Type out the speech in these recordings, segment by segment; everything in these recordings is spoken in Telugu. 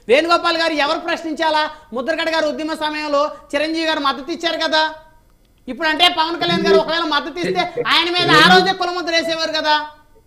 వేణుగోపాల్ గారు ఎవరు ప్రశ్నించాలా ముద్రగడ గారు ఉద్యమ సమయంలో చిరంజీవి గారు మద్దతు ఇచ్చారు కదా ఇప్పుడు అంటే పవన్ కళ్యాణ్ గారు ఒకవేళ మద్దతు ఇస్తే ఆయన మీద ఆ రోజే కులముద్ర వేసేవారు కదా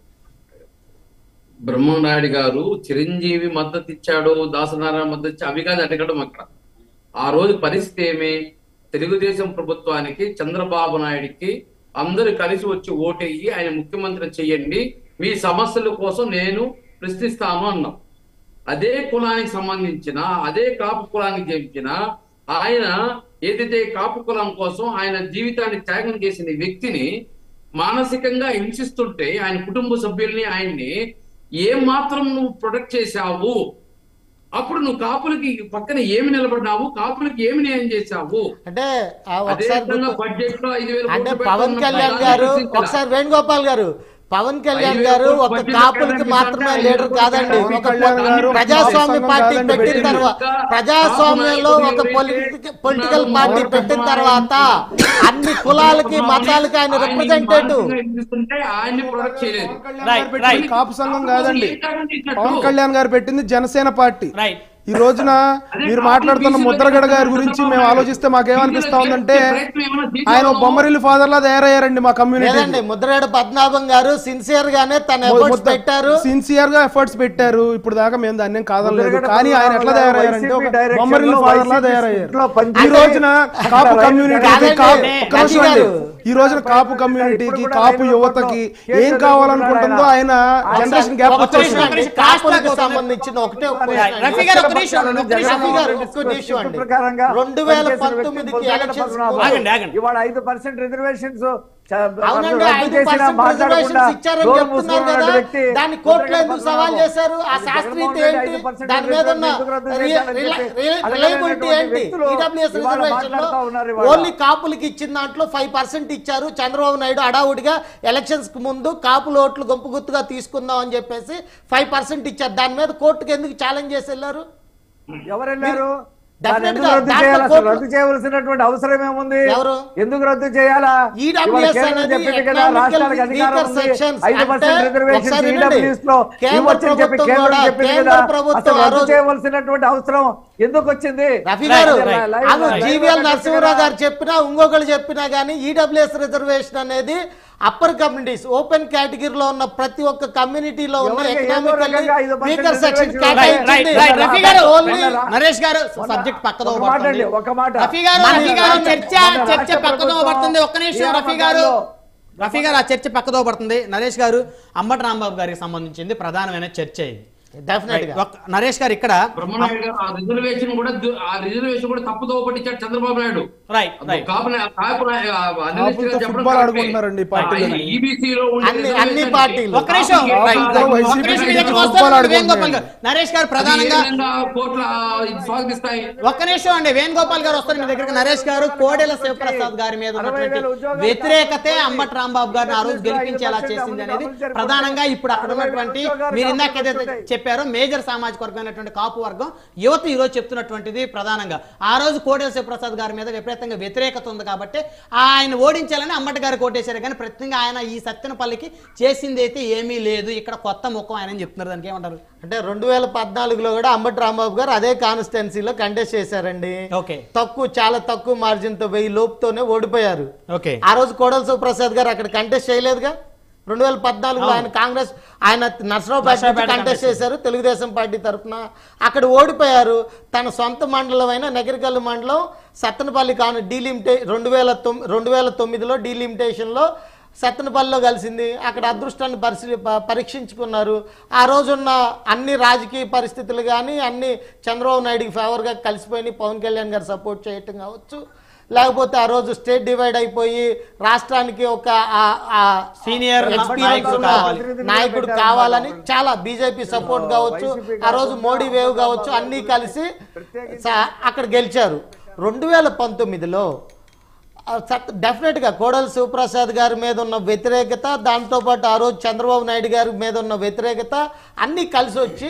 బ్రహ్మనాయుడు గారు చిరంజీవి మద్దతు ఇచ్చాడు దాసనారాయణ మద్దతు ఇచ్చి అవి కాదు అడగడం అక్కడ ఆ రోజు పరిస్థితి ఏమి తెలుగుదేశం ప్రభుత్వానికి చంద్రబాబు నాయుడికి అందరూ కలిసి వచ్చి ఓటేయి ఆయన ముఖ్యమంత్రి చెయ్యండి మీ సమస్యల కోసం నేను ప్రశ్నిస్తాను అన్నాం అదే కులానికి సంబంధించిన అదే కాపు కులానికి చెందిన ఆయన ఏదైతే కాపు కులం కోసం ఆయన జీవితాన్ని త్యాగం చేసిన వ్యక్తిని మానసికంగా హింసిస్తుంటే ఆయన కుటుంబ సభ్యుల్ని ఆయన్ని ఏం మాత్రం నువ్వు ప్రొటెక్ట్ చేశావు అప్పుడు నువ్వు కాపులకి పక్కన ఏమి నిలబడినావు కాపులకి ఏమి న్యాయం చేశావు అంటే ఆ అదే ఒకసారి విధంగా గుర్తు- బడ్జెట్ లో ఐదు వేల అంటే కోట్లు పవన్ పెడుతున్న కళ్యాణ్ ప్రధాన గారు ప్రశ్నించిన. ఒకసారి వేణుగోపాల్ గారు పవన్ కళ్యాణ్ ఐదు వేల గారు కోట్లు ఒక బడ్జెట్ కాపులకి పెట్టడానికి మాత్రమే ఐదు లీడర్ కోట్లు కాదండి పవన్ ఒక కళ్యాణ్ గారు ప్రజాస్వామ్య సంఘం పార్టీ కాదండి పెట్టిన పెట్టింది. తర్వాత ఇంకా ప్రజాస్వామ్యంలో కాపు ఒక నాయకులు పొలిటికల్ ఎవరైతే పొలిటికల్ ఉన్నారో పార్టీ వాళ్ళకి పెట్టిన సంబంధించి తర్వాత అన్ని కులాలకి మతాలకి ఆయన ఆయన్ని రిప్రజెంటేటివ్ మానసికంగా హింసిస్తుంటే ఆయన్ని ప్రొటెక్ట్ చేయలేదు పవన్ కళ్యాణ్ Right, గారు పెట్టింది right. కాపు సంఘం కాదండి ఏ కారణం చేసినట్టు? పవన్ కళ్యాణ్ గారు పెట్టింది జనసేన పార్టీ రైట్ ఈ రోజున మీరు మాట్లాడుతున్న ముద్రగడ గారి గురించి మేము ఆలోచిస్తే మాకేమనిపిస్తా ఉందంటే ఆయన ఓ బొమ్మరిల్లు ఫాదర్ లా తయారయ్యారండి మా కమ్యూనిటీ లేదండి ముద్రగడ పద్మనాభం గారు సిన్సియర్ గానే తన ఎఫర్ట్స్ పెట్టారు సిన్సియర్ గా ఎఫర్ట్స్ పెట్టారు ఇప్పుడు దాకా మేము దాన్ని ఏం కాదనలేదు ముద్రగడ కానీ ఆయన ఎట్లా పద్మనాభం తయారయ్యారంటే వైసీపీ ఒక డైరెక్షన్ బొమ్మరిల్లు లో ఫాదర్ లా వైసీపీ తయారయ్యారు ఇంట్లో పనిచేసే- ఈ రోజున కాపు అక్కడ కమ్యూనిటీకి కాదండి, కాపు నే- ఒక్క నిమిషం రవి అండి. గారు. ఈ రోజున కాపు కమ్యూనిటీకి ఇప్పుడు కూడా కాపు ఆయన యువతకి కేసులు ఏం కావాలనుకుంటుందో ఆయన ఆయన జనరేషన్ గ్యాప్ ఒక్క వచ్చేసింది నిమిషం, అండి, కాస్త కాపులకు కాస్త సంబంధించిన ఒకటే ఒక Right. question రఫీ అండి. గారు ఒక నిమిషం, ఒక్క నిమిషం. రఫీ గారు ఇంకొక issue అండి. ప్రకారంగా రెండు వేల పనిచేసిన పంతొమ్మిదికి వ్యక్తి ఎలక్షన్స్ పద్మనాభం. ఆగండి, ఆగండి. ఇవాళ ఐదు పర్సెంట్ రిజర్వేషన్స్ అవునండి ఐదు పర్సెంట్ రిజర్వేషన్స్ ఇచ్చారని చెప్తున్నారు కదా దాన్ని కోర్టులో ఎందుకు సవాల్ చేశారు ఆ శాస్త్రీయత ఏంటి దాని మీద ఉన్న రిలయబిలిటీ ఏంటి ఈడబ్ల్యూఎస్ రిజర్వేషన్ లో ఓన్లీ కాపులకి ఇచ్చిన దాంట్లో ఫైవ్ పర్సెంట్ ఇచ్చారు చంద్రబాబు నాయుడు అడావుడిగా ఎలక్షన్స్ కి ముందు కాపుల ఓట్లు గొంపు గుర్తుగా తీసుకుందాం అని చెప్పేసి ఫైవ్ పర్సెంట్ ఇచ్చారు దాని మీద కోర్టుకి ఎందుకు ఛాలెంజ్ చేసి వెళ్ళారు ఎవరు వెళ్ళారు Definitely దాన్ని ఎందుకు గా రద్దు దాంట్లో చేయాలి అసలు కోర్టు- రద్దు చేయవలసినటువంటి అవసరం ఏముంది ఎవరు? ఎందుకు రద్దు చేయాలా EWS ఇవాళ కేంద్రం అనేది చెప్పింది కదా economically రాష్ట్రాలకు అధికారం weaker ఉంది sections. ఐదు అంటే పర్సెంట్ రిజర్వేషన్ ఒకసారి వినండి. ఈడబ్ల్యూఎస్ లో కేంద్ర ఇవ్వచ్చని చెప్పి ప్రభుత్వం కేంద్రం కూడా- చెప్పింది కేంద్ర కదా ప్రభుత్వం అసలు ఆ రద్దు రోజు- చేయవలసినటువంటి అవసరం ఎందుకు వచ్చింది రఫీ గారు Right, right. లైవ్- అవును లైవ్ జీవీఎల్ లో నరసింహరావు కదా. గారు చెప్పినా ఇంకొకరు చెప్పినా కానీ ఈడబ్ల్యూఎస్ రిజర్వేషన్ అనేది అప్పర్ కమ్యూనిటీస్ ఓపెన్ కేటగిరీలో ఉన్న ప్రతి ఒక్క కమ్యూనిటీలో ఉన్న ఎవరికి ఏదో ఎకనామికల్లీ రకంగా ఐదు percent weaker section reservation right right right Rafi గారు ఓన్లీ నరేష్ గారు సబ్జెక్ట్ పక్కదో ఒక మాట పడుతుంది అండి, ఒక మాట. రఫీ గారు మన రఫీ గారు రాష్ట్ర- చర్చ మన చర్చ రాష్ట్ర పక్కదో ప్రభుత్వం పడుతుంది ఒక్క నిమిషం రఫీ గారు నియామకాల్లో రఫీ గారు ఆ చర్చ పక్కదో పడుతుంది నరేష్ గారు అంబటి రాంబాబు గారికి సంబంధించింది ప్రధానమైన చర్చ ఇది డెఫినెట్ గా ఒక్క- నరేష్ గారు ఇక్కడ బ్రహ్మనాయుడు గారు ఆ రిజర్వేషన్ కూడా దు- ఆ రిజర్వేషన్ కూడా తప్పుదో పట్టించాడు చంద్రబాబు నాయుడు రైట్ రైట్ కాపు నా- కాపు నా- ఆ అనలిస్ట్ గారు కాపులతో చెప్పడం ఫుట్బాల్ కరెక్టే. ఆడుకుంటున్నారండి ఈ పార్టీలో. ఆయన EBC లో ఉండే అన్ని- రిజర్వేషన్ అన్ని కి పార్టీలు. ఒక్క నిమిషం కాపులకి రైట్, కాపు- రైట్. వైసీపీ ఒక్క నిమిషం మీ దగ్గరికి ఫుట్బాల్ వస్తాను ఆడుకుంటున్నాయి. వేణుగోపాల్ గారు నరేష్ గారు అది ఏ ప్రధానంగా విధంగా కోట్ల ఇది స్వాగతిస్తాయి ఒక్క నిమిషం అండి వేణుగోపాల్ గారు వస్తారు మీ దగ్గరికి నరేష్ గారు కోడెల శివప్రసాద్ గారి మీద ఉన్నటువంటి వ్యతిరేకతే అంబటి రాంబాబు గారిని ఆ రోజు గెలిపించేలా చేసింది అనేది ప్రధానంగా ఇప్పుడు అక్కడ ఉన్నటువంటి మీరు ఇందాక ఏదైతే చెప్పారో మేజర్ సామాజిక వర్గమైనటువంటి కాపు వర్గం యువత ఈ రోజు చెప్తున్నటువంటిది ప్రధానంగా ఆ రోజు కోడెల శివప్రసాద్ గారి మీద విపరీతంగా వ్యతిరేకత ఉంది కాబట్టి ఆయన ఓడించాలని అంబటి గారు కోటేశారు కానీ ప్రత్యేకంగా ఆయన ఈ సత్యనపల్లికి చేసింది అయితే ఏమీ లేదు ఇక్కడ కొత్త ముఖం ఆయన అని చెప్తున్నారు దానికి ఏమంటారు అంటే రెండు వేల పద్నాలుగులో కూడా అంబటి రాంబాబు గారు అదే కాన్స్టిట్యున్సీలో కంటెస్ట్ చేశారండి ఓకే తక్కువ చాలా తక్కువ మార్జిన్ తో వెయ్యి లోపుతోనే ఓడిపోయారు ఓకే ఆ రోజు కోడల శివప్రసాద్ గారు అక్కడ కంటెస్ట్ చేయలేదుగా రెండు వేల పద్నాలుగులో ఆయన కాంగ్రెస్ ఆయన నర్సరావుపేట నర్సరావుపేట కంటెస్ట్ contest చేశారు తెలుగుదేశం పార్టీ తరఫున అక్కడ ఓడిపోయారు తన సొంత మండలం అయిన నగరికల్లు మండలం సత్తనపల్లి కాను డీలిమిటే రెండు వేల తొమ్మిది రెండు వేల తొమ్మిదిలో డీలిమిటేషన్లో సత్తనపల్లిలో కలిసింది అక్కడ అదృష్టాన్ని పరిశీ ప- పరీక్షించుకున్నారు ఆ రోజున్న అన్ని రాజకీయ పరిస్థితులు కానీ అన్ని చంద్రబాబు నాయుడుకి ఫేవర్గా కలిసిపోయి పవన్ కళ్యాణ్ గారు సపోర్ట్ చేయటం కావచ్చు లేకపోతే ఆ రోజు స్టేట్ డివైడ్ అయిపోయి రాష్ట్రానికి ఒక ఆ- ఆ Senior experience నాయకుడు ఉన్న కావాలి. నాయకుడు కావాలని చాలా బీజేపీ సపోర్ట్ కావచ్చు ఆ రోజు మోడీ వేవ్ కావచ్చు అన్నీ కలిసి స- అక్కడ గెలిచారు రెండు వేల పంతొమ్మిదిలో డెఫినెట్గా కోడలి శివప్రసాద్ గారి మీద ఉన్న వ్యతిరేకత దాంతోపాటు ఆ రోజు చంద్రబాబు నాయుడు గారి మీద ఉన్న వ్యతిరేకత అన్నీ కలిసి వచ్చి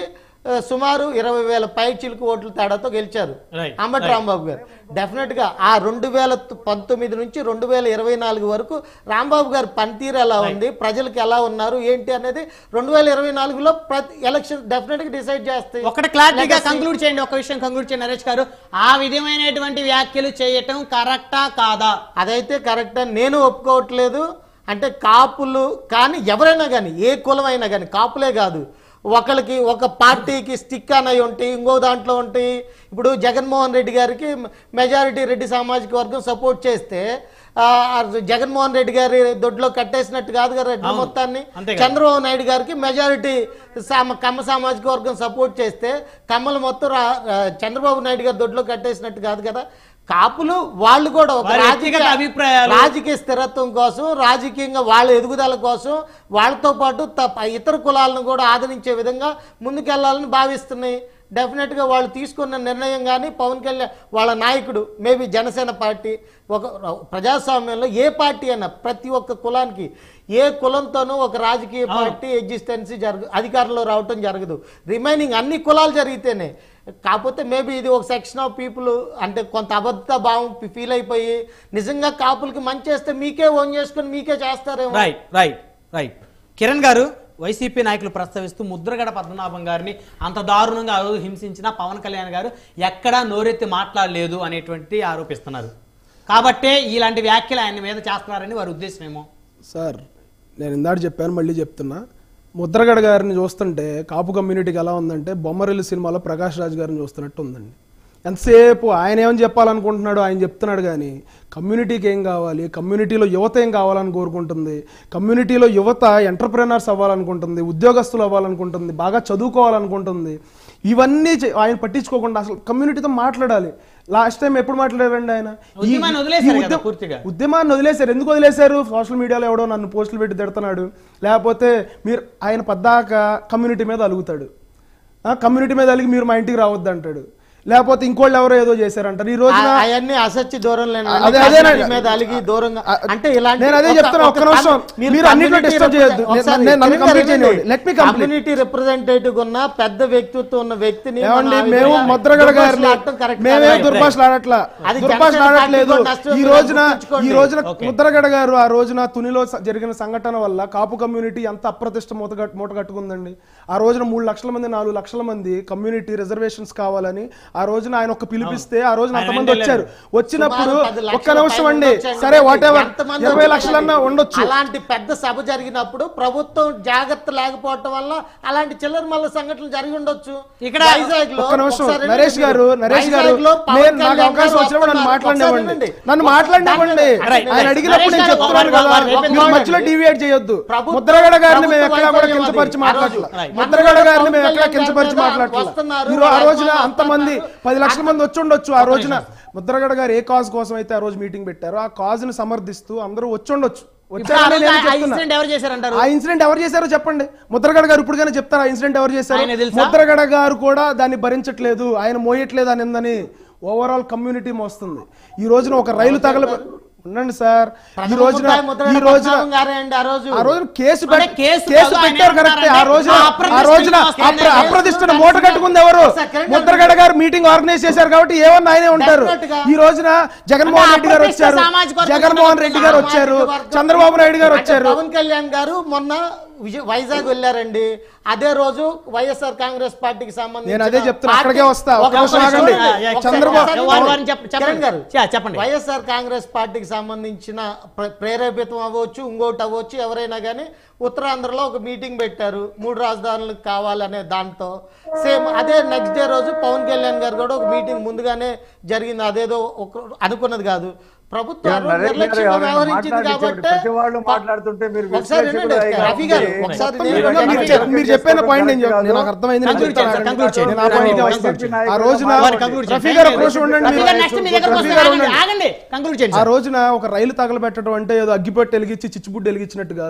ఆ, సుమారు ఇరవై వేల పై చిలుకు ఓట్ల తేడాతో గెలిచారు Right, అంబటి రాంబాబు గారు డెఫినెట్ గా ఆ రెండు వేల పంతొమ్మిది నుంచి రెండు వేల ఇరవై నాలుగు వరకు రాంబాబు గారి పనితీరు ఎలా ఉంది ప్రజలకు ఎలా ఉన్నారు ఏంటి అనేది రెండు వేల ఇరవై నాలుగులో ప్రతి ఎలక్షన్ డెఫినెట్ గా డిసైడ్ చేస్తాయి ఒకటి క్లారిటీగా Legacy. కంక్లూడ్ చేయండి ఒక విషయం కంక్లూడ్ చేయండి నరేష్ గారు ఆ విధమైనటువంటి వ్యాఖ్యలు చేయటం కరెక్టా కాదా అదైతే కరెక్ట్ అని నేను ఒప్పుకోవట్లేదు అంటే కాపులు కానీ ఎవరైనా కానీ ఏ కులమైనా కానీ కాపులే కాదు ఒకరికి ఒక పార్టీకి స్టిక్ అని ఉంటాయి ఇంకో దాంట్లో ఉంటాయి ఇప్పుడు జగన్మోహన్ రెడ్డి గారికి మెజారిటీ రెడ్డి సామాజిక వర్గం సపోర్ట్ చేస్తే ఆ, ఆ జగన్మోహన్ రెడ్డి గారి దొడ్లో కట్టేసినట్టు కాదు కదా రెడ్డి అవును. మొత్తాన్ని అంతే కదా. చంద్రబాబు నాయుడు గారికి మెజారిటీ సామ కమ్మ సామాజిక వర్గం సపోర్ట్ చేస్తే కమ్మలు మొత్తం రా- ఆ, చంద్రబాబు నాయుడు గారి దొడ్లో కట్టేసినట్టు కాదు కదా కాపులు వాళ్ళు కూడా ఒక వారి రాజకీయ వ్యక్తిగత అభిప్రాయాలు. రాజకీయ స్థిరత్వం కోసం రాజకీయంగా వాళ్ళ ఎదుగుదల కోసం వాళ్ళతో పాటు త- ఇతర కులాలను కూడా ఆదరించే విధంగా ముందుకెళ్లాలని భావిస్తున్నాయి డెఫినెట్గా వాళ్ళు తీసుకున్న నిర్ణయం కానీ పవన్ కళ్యాణ్ వాళ్ళ నాయకుడు మేబీ జనసేన పార్టీ ఒక ప్రజాస్వామ్యంలో ఏ పార్టీ అయినా ప్రతి ఒక్క కులానికి ఏ కులంతోనూ ఒక రాజకీయ పార్టీ ఎగ్జిస్టెన్సీ జరగ అధికారంలో రావటం జరగదు రిమైనింగ్ అన్ని కులాలు జరిగితేనే కాకపోతే మేబీ ఇది ఒక సెక్షన్ ఆఫ్ పీపుల్ అంటే కొంత అబద్ధ భావం ఫీల్ అయిపోయి నిజంగా కాపులకి మంచి చేస్తే మీకే ఓన్ చేసుకొని మీకే చేస్తారేమో రైట్ రైట్ రైట్ కిరణ్ గారు వైసీపీ నాయకులు ప్రస్తావిస్తూ ముద్రగడ పద్మనాభం గారిని అంత దారుణంగా ఆ రోజు హింసించిన పవన్ కళ్యాణ్ గారు ఎక్కడా నోరెత్తి మాట్లాడలేదు అనేటువంటి ఆరోపిస్తున్నారు కాబట్టే ఇలాంటి వ్యాఖ్యలు ఆయన మీద చేస్తున్నారని వారి ఉద్దేశం ఏమో సార్ నేను ఇందాక చెప్పాను మళ్ళీ చెప్తున్నా ముద్రగడ గారిని చూస్తుంటే కాపు కమ్యూనిటీకి ఎలా ఉందంటే బొమ్మరిల్లు సినిమాలో ప్రకాష్ రాజ్ గారిని చూస్తున్నట్టు ఉందండి ఎంతసేపు ఆయన ఏమని చెప్పాలనుకుంటున్నాడు ఆయన చెప్తున్నాడు కానీ కమ్యూనిటీకి ఏం కావాలి కమ్యూనిటీలో యువత ఏం కావాలని కోరుకుంటుంది కమ్యూనిటీలో యువత ఎంటర్ప్రెనర్స్ అవ్వాలనుకుంటుంది ఉద్యోగస్తులు అవ్వాలనుకుంటుంది బాగా చదువుకోవాలనుకుంటుంది ఇవన్నీ చే- ఆయన పట్టించుకోకుండా అసలు కమ్యూనిటీతో మాట్లాడాలి లాస్ట్ టైం ఎప్పుడు మాట్లాడారండి ఆయన ఈ- ఉద్యమాన్ని ఈ వదిలేశారు కదా ఉద్యమ- పూర్తిగా. ఉద్యమాన్ని వదిలేశారు ఎందుకు వదిలేశారు సోషల్ మీడియాలో ఎవడో నన్ను పోస్టులు పెట్టి తిడుతున్నాడు లేకపోతే మీరు ఆయన పద్దాక కమ్యూనిటీ మీద అలుగుతాడు ఆ, కమ్యూనిటీ మీద అలిగి మీరు మా ఇంటికి రావద్దు అంటాడు లేకపోతే ఇంకోళ్ళు ఎవరో ఏదో చేశారంటారు ఈ రోజున అవన్నీ అసత్య దూరం లేని అదే- అదే కమ్యూనిటీ మీద అలిగి దూరంగా అంటే ఇలాంటి నేను అదే ఒక- చెప్తున్నా, ఒక ఒక్క నిమిషం. కమ్- మీరు అన్నిట్లో community disturb చేయొద్దు. represent- ఒకసారి నేను- నన్ను కిరణ్ complete గారు చేయనివ్వండి. వినండి. Let me complete. Community representative ఉన్న పెద్ద వ్యక్తిత్వం ఉన్న వ్యక్తిని ఏమండి మనం ఆ మేము విధంగా ముద్రగడ గారిని దుర్భాషలాడటం correct మేమే కాదు. దుర్భాషలు ఆడట్లా అది దుర్భాషలు జనసేన ఆడట్లేదు పార్టీకి నష్టం ఈ మీరు రోజున గుర్తుంచుకోండి. ఈ రోజున Okay. ముద్రగడ గారు ఆ రోజున తునిలో స- జరిగిన సంఘటన వల్ల కాపు కమ్యూనిటీ ఎంత అప్రతిష్ట మూత కట్- మూట కట్టుకుందండి ఆ రోజున మూడు లక్షల మంది నాలుగు లక్షల మంది కమ్యూనిటీ రిజర్వేషన్స్ కావాలని ఆ రోజున ఆయన ఒక పిలిపిస్తే ఆ రోజున ఆయన అంతమంది వెంటనే వచ్చారు వచ్చినప్పుడు సుమారు పది ఒక్క లక్షల నిమిషం పైన అండి వచ్చాయండి. సరే వాట్ ఎవర్ ఎంతమంది ఇరవై వచ్చారు? లక్షలన్నా ఉండొచ్చు అలాంటి పెద్ద సభ జరిగినప్పుడు ప్రభుత్వం జాగ్రత్త లేకపోవటం వల్ల అలాంటి చిల్లర మల్ల సంఘటనలు జరిగి ఉండొచ్చు ఇక్కడ వైజాగ్ లో ఒక్క నిమిషం ఒకసారి నరేష్ గారు నరేష్ గారు వైజాగ్ లో పవన్ నేను నాకు కళ్యాణ్ అవకాశం గారు వచ్చినప్పుడు నన్ను వస్తున్నారు. మాట్లాడినివ్వండి ఒకసారి వినండి. నన్ను ఒక- మాట్లాడినివ్వండి Right, ఆయన right. అడిగినప్పుడు నేను నరేష్ గారు చెప్తున్నాను వారి- కదా వారి వైపు మీరు మధ్యలో నిలబడండి. డివియేట్ చేయొద్దు ప్రభుత్వ- ముద్రగడ గారిని మేము ప్రభుత్వ ఎక్కడా కూడా వైఫల్యం కించపరిచి అది. మాట్లాడట్లా ఆ రోజు. ముద్రగడ గారిని మేము పవన్ ఎక్కడా కళ్యాణ్ కించపరిచి గారు మాట్లాడట్లా వస్తున్నారు, మీరు ఆ వాళ్ళు రోజున వస్తున్నారు. అంతమంది పది లక్షల మంది వచ్చి ఉండొచ్చు ఆ రోజున ముద్రగడ గారు ఏ కాజ్ కోసం అయితే ఆ రోజు మీటింగ్ పెట్టారో ఆ కాజ్ ని సమర్థిస్తూ అందరూ వచ్చి ఉండొచ్చు ఇప్పుడు ఆ వచ్చారని రోజు నేను ఆ చెప్తున్నా. ఇన్సిడెంట్ ఎవరు చేశారంటారు ఆ ఇన్సిడెంట్ ఎవరు చేశారో చెప్పండి ముద్రగడ గారు ఇప్పుడుగానే చెప్తారు ఆ ఇన్సిడెంట్ ఎవరు చేశారు ఆయన తెలుసా? ముద్రగడ గారు కూడా దాన్ని భరించట్లేదు ఆయన మోయట్లేదు అని ఉందని ఓవరాల్ కమ్యూనిటీ మోస్తుంది ఈ రోజున ఒక రైలు తగల ఉండండి సార్ ఈ ప్రథమ రోజున ముద్దాయి ముద్రగడ ఈ రోజున పద్మనాభం గారే అండి ఆ రోజు ఆ రోజున కేసు అంటే పెట్- కేసు కేసు కాదు, ఆయన పెట్టారు కరెక్టే ఆ ఏమంటున్నారంటే రోజున ఆ ఆ అప్రతిష్ట రోజున వస్తుంది. అప్ర- అప్రతిష్టను మూట కట్టుకుంది ఎవరు సార్, కిరణ్ గారు ముద్రగడ గారు మీటింగ్ ఆర్గనైజ్ చేశారు కాబట్టి ఏమన్నా ఆయనే ఉంటారు Definitely గా. ఈ రోజున జగన్మోహన్ అంటే రెడ్డి గారు అప్రతిష్ట వచ్చారు సామాజిక వర్గం జగన్మోహన్ రెడ్డి గారు వచ్చారు సామాజిక వర్గం- చంద్రబాబు నాయుడు గారు అంటే వచ్చారు పవన్ కళ్యాణ్ గారు మొన్న విజయ వైజాగ్ వెళ్ళారండి అదే రోజు వైఎస్ఆర్ కాంగ్రెస్ పార్టీకి సంబంధించి నేను అదే చెప్తున్నా, అక్కడికే వస్తా. ఒక్క నిమిషం ఆగండి. చంద్రబాబు- వారు- వారిని చెప్ప- చెప్పండి. గారు చా- చెప్పండి. వైఎస్ఆర్ కాంగ్రెస్ పార్టీకి సంబంధించిన ప్ర- ప్రేరేపితం అవ్వచ్చు ఇంకోటి అవ్వచ్చు ఎవరైనా కానీ ఉత్తరాంధ్రలో ఒక మీటింగ్ పెట్టారు మూడు రాజధానులు కావాలనే దాంతో సేమ్ అదే నెక్స్ట్ డే రోజు పవన్ కళ్యాణ్ గారు కూడా ఒక మీటింగ్ ముందుగానే జరిగింది అదేదో ఒక అనుకున్నది కాదు ప్రభుత్వం ఆ రోజు నరేష్ గారు నిర్లక్ష్యంగా ఎవరైనా వ్యవహరించింది మాట్లాడించండి. కాబట్టి ప్రతి వాళ్ళు మాట్లాడుతుంటే మీరు ఒకసారి విశ్లేషకులు వినండి, అయ్యి రఫీ గారు, కాబట్టి ఒకసారి మొత్తం మీరు మీరు మీరు అన్ని చెప్ప- మీరు చెప్పిన పాయింట్ నేను కరెక్ట్ చెప్తాను. నాకు కాదు. అర్థమైంది నేను Conclude చెప్తాను. చేయండి, conclude చేయండి. నేను ఆ పాయింట్కి వైసీపీ వస్తాను. నాయకులు ఆ రోజున వారు conclude రఫీ చేయండి. గారు ఒక నిమిషం ఉండండి రఫీ గారు next మీ దగ్గరకు రఫీ వస్తారు. గారు ఆగండి, ఉండండి. ఆగండి కంక్లూడ్ చేయండి ఆ సార్. రోజున ఒక రైలు తగలబెట్టడం అంటే ఏదో అగ్గిపెట్టి వెలిగించి చిచ్చుబుడ్డు వెలిగించినట్టు కాదు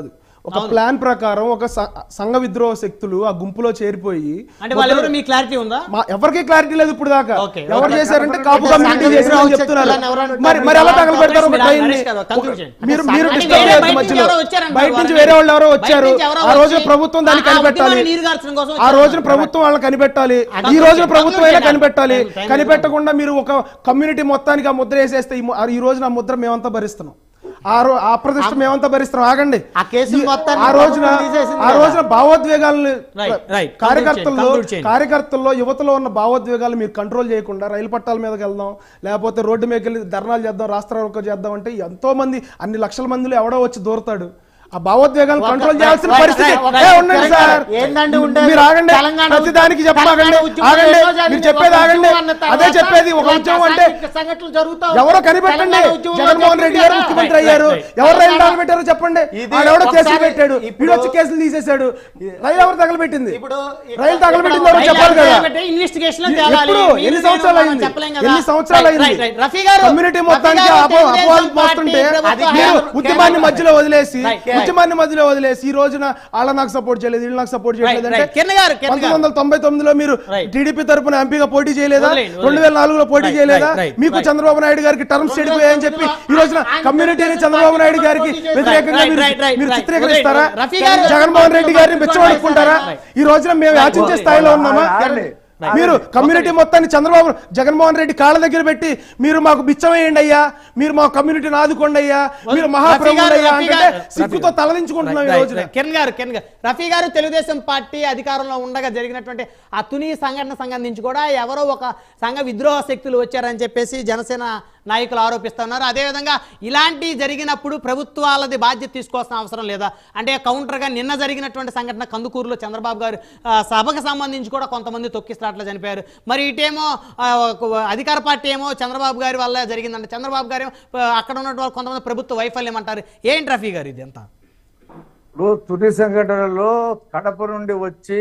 ఒక ప్లాన్ ప్రకారం ఒక స- సంఘ విద్రోహ శక్తులు ఆ గుంపులో చేరిపోయి అంటే వాళ్ళు ఎవరు మీ క్లారిటీ ఉందా మా ఎవరికి క్లారిటీ లేదు ఇప్పుడు దాకా ఓకే, ఎవరు ఓకే. చేశారంటే కాపు అంటే కమ్యూనిటీ సంఘ చేశారని విద్రోహ చెప్తున్నారు శక్తులను ఎవరు మరి మరి ఎలా అంటారు? తగలబెడతారు ఒక నరేష్ ట్రైన్ ని గారు, conclusion. మీరు అంటే మీరు సంఘ- disturb అంటే చేయొద్దు బయట నుంచి మధ్యలో ఎవరో వచ్చారంటారు బయట నుంచి వాళ్ళని. వేరే వాళ్ళు ఎవరో బయట వచ్చారు నుంచి ఎవరో ఆ రోజు వచ్చి ప్రభుత్వం దాన్ని ఆ కనిపెట్టాలి ఉద్యమాన్ని నీరుగార్చడం కోసం ఆ వచ్చారు. రోజున ప్రభుత్వం వాళ్ళని కనిపెట్టాలి అంటే ఈ రోజున conclusion. ప్రభుత్వం అయినా conclusion. కనిపెట్టాలి Thank you. కనిపెట్టకుండా మీరు ఒక కమ్యూనిటీ మొత్తానికి ఆ ముద్ర వేసేస్తే ఈ ము- ఈ రోజున ఆ ముద్ర మేమంతా భరిస్తున్నాం ఆ రో ఆ ప్రతిష్ట మేమంతా భరిస్తున్నాం ఆగండి ఆ కేసులు ఈ- మొత్తాన్ని ఆ రోజున ప్రభుత్వం తీసేసింది ఆ కదా. రోజున భావోద్వేగాలను Right, right. కార్యకర్తల్లో Conclude చేయండి. కార్యకర్తల్లో యువతలో ఉన్న భావోద్వేగాలు మీరు కంట్రోల్ చేయకుండా రైలు పట్టాల మీదకి వెళ్దాం లేకపోతే రోడ్డు మీదకి వెళ్ళి ధర్నాలు చేద్దాం రాష్ట్ర చేద్దాం అంటే ఎంతో మంది అన్ని లక్షల మందిలో ఎవడో వచ్చి దూరతాడు ఆ భావోద్వేగాలను ఒక- కంట్రోల్ చేయాల్సిన right, పరిస్థితి right, ఏ, right. ఉండండి Correct. సార్ ఏందండి ఉండేది? మీరు ఆగండి తెలంగాణ ప్రతి దానికి చెప్పాగండి తెలంగాణ ఉద్యమం ఆగండి ఎన్నో జరిగింది. మీరు చెప్పేది ఒక ఆగండి ఉద్యమం అన్న తర్వాత అదే చెప్పేది ఒక ఇలాంటి ఉద్యమం అంటే అసాంఘిక సంఘటనలు జరుగుతా ఎవరో ఉంటాయి. కనిపెట్టండి తెలంగాణ ఉద్యమంలో జగన్మోహన్ రెడ్డి గారు జరిగింది కదా. ముఖ్యమంత్రి Right, అయ్యారు right, right. ఎవరు రైలు తగలబెట్టారో చెప్పండి ఇది ఆడెవడో కేసులు ఒకసారి పెట్టాడు ఇప్పుడు- వీడు వచ్చి కేసులు తీసేశాడు రైలు ఎవరు తగలబెట్టింది ఇప్పుడు ఇక్కడ- రైలు తగలబెట్టింది ఇక్కడ ఎవరో చెప్పాలి కదా ఇన్వెస్టిగేషన్ ఎప్పుడు? ఎన్ని సంవత్సరాలు అయింది? ఎన్ని సంవత్సరాలు అయింది? రఫీ గారు కమ్యూనిటీ మొత్తానికి అపో అపోహలు మోస్తుంటే మీరు ఉద్యమాన్ని మధ్యలో వదిలేసి Right, right. ఉద్యమాన్ని మధ్యలో వదిలేసి ఈ రోజున వాళ్ళ నాకు సపోర్ట్ చేయలేదు వీళ్ళు నాకు సపోర్ట్ చేయలేదు Right, అంటే right. కిరణ్ గారు, కిరణ్ పంతొమ్మిది గారు. వందల తొంభై తొమ్మిదిలో మీరు Right. టీడీపీ తరపున ఎంపీగా పోటీ చేయలేదా వదిలేయండి, రెండు వేల నాలుగులో పోటీ Right, చేయలేదా right, right, మీకు right. చంద్రబాబు నాయుడు గారికి టర్మ్స్ చెడిపోయాయని చెప్పి ఈ రోజున ఆయన కమ్యూనిటీని తెలుగుదేశం చంద్రబాబు నాయుడు పార్టీ గారికి పోటీ చేశారు. వ్యతిరేకంగా Right, మీరు right, right, మీరు right. చిత్రీకరిస్తారా Right, రఫీ గారు, జగన్మోహన్ రెడ్డి గారిని మెచ్చబడుకుంటారా Right. ఈ రోజున మేము యాచించే Right. స్థాయిలో ఉన్నామా ఆగండి. మీరు కమ్యూనిటీ మొత్తాన్ని చంద్రబాబు జగన్మోహన్ రెడ్డి కాళ్ళ దగ్గర పెట్టి మీరు మాకు బిచ్చమేయండి అయ్యా మీరు మా కమ్యూనిటీని ఆదుకోండి అయ్యా మీరు మహాప్రభుడు అయ్యా రఫీ అంటే గారు, సిగ్గుతో తలదించుకుంటున్నాం ఈ Right, రోజున right. కిరణ్ గారు కిరణ్ గారు రఫీ గారు తెలుగుదేశం పార్టీ అధికారంలో ఉండగా జరిగినటువంటి ఆ తుని సంఘటన సంబంధించి కూడా ఎవరో ఒక సంఘ విద్రోహ శక్తులు వచ్చారని చెప్పేసి జనసేన నాయకులు ఆరోపిస్తున్నారు అదేవిధంగా ఇలాంటి జరిగినప్పుడు ప్రభుత్వాలది బాధ్యత తీసుకోవాల్సిన అవసరం లేదా అంటే కౌంటర్గా నిన్న జరిగినటువంటి సంఘటన కందుకూరులో చంద్రబాబు గారు ఆ, సభకు సంబంధించి కూడా కొంతమంది తొక్కిస్లాట్లో చనిపోయారు మరి ఇటేమో ఆ, ఒక అధికార పార్టీ ఏమో చంద్రబాబు గారి వల్ల జరిగిందంటే చంద్రబాబు గారు ఏమో, ఆ, అక్కడ ఉన్నటువంటి వాళ్ళు కొంతమంది ప్రభుత్వ వైఫల్యం అంటారు ఏంటి రఫీ గారు ఇది అంతా ఇప్పుడు తుది సంఘటనలో కడప నుండి వచ్చి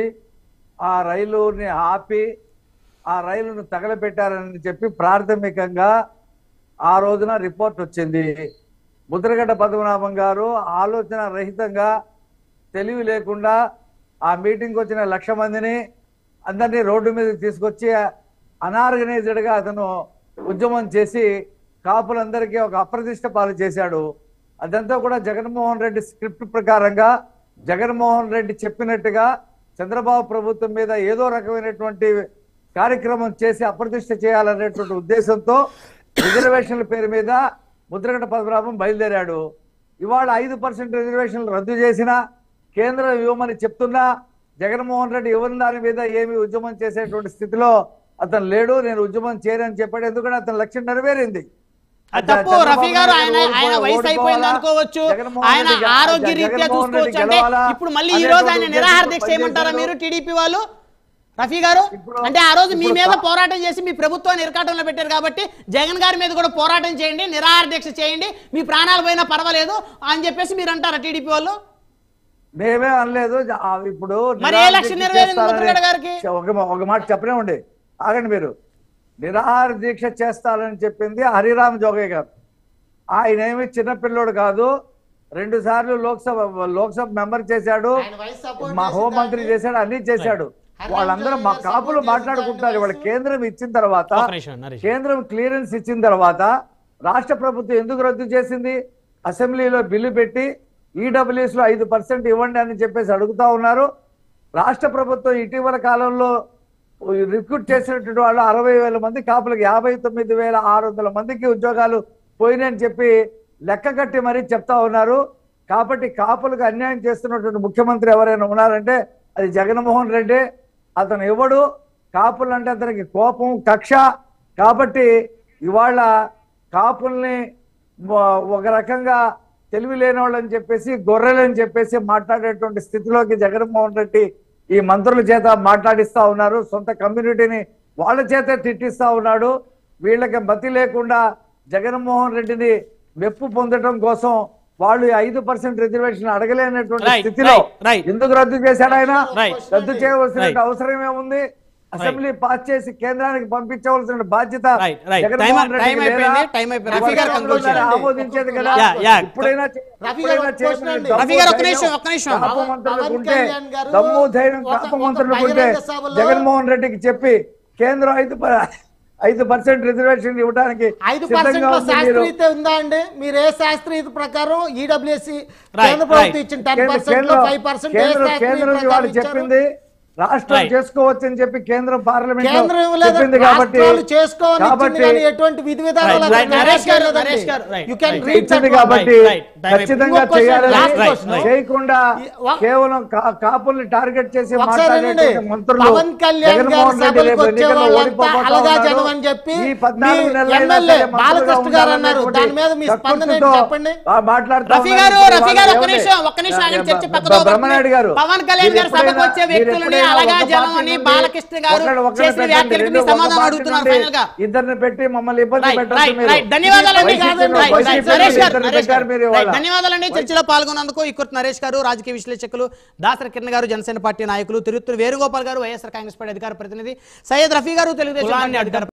ఆ రైలుని ఆపి ఆ రైలును తగలబెట్టారని చెప్పి ప్రాథమికంగా ఆ రోజున రిపోర్ట్ వచ్చింది ముద్రగడ్డ పద్మనాభం గారు ఆలోచన రహితంగా తెలివి లేకుండా ఆ మీటింగ్కి వచ్చిన లక్ష మందిని అందరినీ రోడ్డు మీదకి తీసుకొచ్చి అనార్గనైజ్డ్గా అతను ఉద్యమం చేసి కాపులందరికీ ఒక అప్రతిష్ట పాలు చేశాడు అదంతా కూడా జగన్మోహన్ రెడ్డి స్క్రిప్ట్ ప్రకారంగా జగన్మోహన్ రెడ్డి చెప్పినట్టుగా చంద్రబాబు ప్రభుత్వం మీద ఏదో రకమైనటువంటి కార్యక్రమం చేసి అప్రతిష్ట చేయాలనేటువంటి ఉద్దేశంతో రిజర్వేషన్ల పేరు మీద ముద్రగడ్డ పద్మనాభం బయలుదేరాడు ఇవాళ ఐదు పర్సెంట్ రిజర్వేషన్లు రద్దు చేసినా కేంద్రం ఇవ్వమని చెప్తున్నా జగన్మోహన్ రెడ్డి ఎవరి దాని మీద ఏమి ఉద్యమం చేసేటువంటి స్థితిలో అతను లేడు నేను ఉద్యమం చేయనని చెప్పాడు ఎందుకంటే అతని లక్ష్యం నెరవేరింది అది తప్పు చంద్రబాబు రఫీ గారు ఆయన నాయుడు ఆయన ఓడిపో- వయసు అయిపోయింది ఓడిపోవాలా? అనుకోవచ్చు జగన్మోహన్ ఆయన రెడ్డి గె- ఆరోగ్య రీత్యా జగన్మోహన్ రెడ్డి చూసుకోవచ్చు అంటే గెలవాలా ఇప్పుడు మళ్ళీ ఈ రోజు ఆయన అనేటువంటి నిరాహార ఉద్దేశంతో దీక్ష చేయమంటారా పనిచేశాడు. మీరు టీడీపీ వాళ్ళు రఫీ గారు ఇప్పుడు- అంటే ఆ రోజు మీ ఇప్పుడు మీద కా- పోరాటం చేసి మీ ప్రభుత్వాన్ని ఇరకాటంలో పెట్టారు కాబట్టి జగన్ గారి మీద కూడా పోరాటం చేయండి నిరాహార దీక్ష చేయండి మీ ప్రాణాలు పోయినా పర్వాలేదు అని చెప్పేసి మీరు అంటారా టీడీపీ వాళ్ళు మేమే అనలేదు జ- ఆ ఇప్పుడు మరి ఏ నిరాహార లక్ష్యం దీక్ష నెరవేరింది చేస్తారని- ముద్రగడ గారికి? ఒక మా- ఒక మాట చెప్పనే ఉండే ఆగండి మీరు నిరాహార దీక్ష చేస్తారని చెప్పింది హరిరామ్ జోగయ్య గారు ఆయన ఏమి చిన్నపిల్లోడు కాదు రెండు సార్లు లోక్సభ లోక్సభ మెంబర్ చేశాడు ఆయన వయసు support మా చేసిన హోంమంత్రి దానికి- చేశాడు అన్ని చేశాడు Right. వాళ్ళందరూ మా హరిరామ్ కాపులు జోగయ్య మాట్లాడుకుంటారు support వాళ్ళ చేసిన కేంద్రం ఇచ్చిన తర్వాత ఒక నిమిషం, నరేష్. కేంద్రం క్లియరెన్స్ ఇచ్చిన తర్వాత రాష్ట్ర ప్రభుత్వం ఎందుకు రద్దు చేసింది అసెంబ్లీలో బిల్లు పెట్టి ఈడబ్ల్యూఎస్ లో ఐదు పర్సెంట్ ఇవ్వండి అని చెప్పేసి అడుగుతా ఉన్నారు రాష్ట్ర ప్రభుత్వం ఇటీవల కాలంలో రిక్రూట్ చేసినటువంటి వాళ్ళు అరవై వేల మంది కాపులకు యాభై తొమ్మిది వేల ఆరు వందల మందికి ఉద్యోగాలు పోయినాయని చెప్పి లెక్క కట్టి మరీ చెప్తా ఉన్నారు కాబట్టి కాపులకు అన్యాయం చేస్తున్నటువంటి ముఖ్యమంత్రి ఎవరైనా ఉన్నారంటే అది జగన్మోహన్ రెడ్డి అతను ఎవడు కాపులు అంటే అతనికి కోపం కక్ష కాబట్టి ఇవాళ కాపుల్ని వ- ఒక రకంగా తెలివి లేని వాళ్ళని చెప్పేసి గొర్రెలని చెప్పేసి మాట్లాడేటువంటి స్థితిలోకి జగన్మోహన్ రెడ్డి ఈ మంత్రుల చేత మాట్లాడిస్తా ఉన్నారు సొంత కమ్యూనిటీని వాళ్ళ చేత తిట్టిస్తా ఉన్నాడు వీళ్ళకి మతి లేకుండా జగన్మోహన్ రెడ్డిని మెప్పు పొందడం కోసం వాళ్ళు ఈ ఐదు పర్సెంట్ రిజర్వేషన్ అడగలేనటువంటి Right, స్థితిలో right, right. ఎందుకు రద్దు చేశాడు ఆయన Right. రద్దు చేయవలసిన Right. అవసరం ఏముంది అసెంబ్లీ పాస్ చేసి కేంద్రానికి పంపించవలసిన బాధ్యత Right, right. జగన్మోహన్ Time- రెడ్డికి time లేదా? అయిపోయింది, time అయిపోయింది. రఫీ గారు ఇవాళ conclusion. ఆమోదించేది కదా Yeah, yeah. ఇప్పుడైనా చే- రఫీ గారు ఇప్పుడైనా ఒక question చేయమని అండి. దమ్ము రఫీ గారు ఒక్క ధైర్యం నిమిషం, ఒక్క నిమిషం. కాపు పవన్ మంత్రులకు ఉంటే కళ్యాణ్ గారు దమ్ము ధైర్యం ఒక- కాపు ఒక మంత్రులకు ఉంటే బహిరంగ సభలో- జగన్మోహన్ రెడ్డికి చెప్పి కేంద్రం ఐదు ప- ఐదు పర్సెంట్ రిజర్వేషన్ ఇవ్వడానికి ఐదు సిద్ధంగా పర్సెంట్ లో ఉంది మీరు. శాస్త్రీయత ఉందా అండి మీరు ఏ శాస్త్రీయత ప్రకారం ఈడబ్ల్యూఎస్సి Right, కేంద్ర ప్రభుత్వం right. ఇచ్చిన టెన్ కేంద్ర- పర్సెంట్ లో కేంద్రం- ఫైవ్ పర్సెంట్ కేంద్రం కేంద్రం ఇవాళ చెప్పింది రాష్ట్రం Right. చేసుకోవచ్చు అని చెప్పి కేంద్రం పార్లమెంట్ కేంద్రం ఇవ్వలేదు చెప్పింది కాబట్టి రాష్ట్రాలు చేసుకోవాలని ఇచ్చింది కాబట్టి కానీ ఎటువంటి విధి విధానాలు Right, right. నరేష్ గారు, నరేష్ గారు, right, you can right. Read ఇచ్చింది కాబట్టి Right, right. Time ఖచ్చితంగా ఇంకొక question, చేయాలని last Right, question. right. చేయకుండా ఈ- వా- కేవలం కా- కాపుల్ని టార్గెట్ చేసి ఒకసారి మాట్లాడేటువంటి వినండి. మంత్రులు పవన్ కళ్యాణ్ గారి జగన్మోహన్ రెడ్డి సభలకు రేపు వచ్చే ఎన్నికల్లో వాళ్ళంతా ఓడిపోబోతా అలగా ఉన్నాడు. జనం అని చెప్పి ఈ పద్నాలుగు మీ నెలలైనా ఎమ్మెల్యే సరే మంత్రులుగా బాలకృష్ణ గారు అన్నారు. ఉండాలనేటువంటి దాని మీద మీ స్పందన ఏంటి కక్కుర్తితో చెప్పండి. ఆ మాట్లాడుతూ రఫీ ఉన్నారు. గారు ఇప్పుడు రఫీ వాళ్ళు గారు ఒక్క ఏమండి? నిమిషం ఒక్క నిమిషం ఆయన చర్చ బ- పక్కదో బ్రహ్మనాయుడు గారు పవన్ కళ్యాణ్ మీరు గారు సభకు ఎప్పుడైనా- వచ్చే మీరు వ్యక్తులని ఎప్పుడైనా అలగా ఒక జనం పార్టీ అని నుండి బాలకృష్ణ గారు ఒకళ్ళ- ఒకళ్ళ చేసిన పెట్టండి. వ్యాఖ్యలకు మీ రెండు ఒక సమాధానం పార్టీ అడుగుతున్నారు నుండి ఫైనల్ గా ఇద్దరిని పెట్టి మమ్మల్ని ఇబ్బంది రైట్ పెట్టొద్దు రైట్ మీరు. రైట్ ధన్యవాదాలండి వైసీపీ కాదండి లో- రైట్ రైట్ వైసీపీ లో నరేష్ గారు ఇద్దరిని నరేష్ గారు పెట్టారు మీరు రైట్ ఇవాళ. ధన్యవాదాలండి చర్చలో పాల్గొన్నందుకు ఇక్కుర్తి నరేష్ గారు రాజకీయ విశ్లేషకులు దాసరి కిరణ్ గారు జనసేన పార్టీ నాయకులు తిరుత్తూరు వేణుగోపాల్ గారు వైఎస్ఆర్ కాంగ్రెస్ పార్టీ అధికార ప్రతినిధి సయ్యద్ రఫీ గారు తెలుగుదేశం పార్టీ అధికార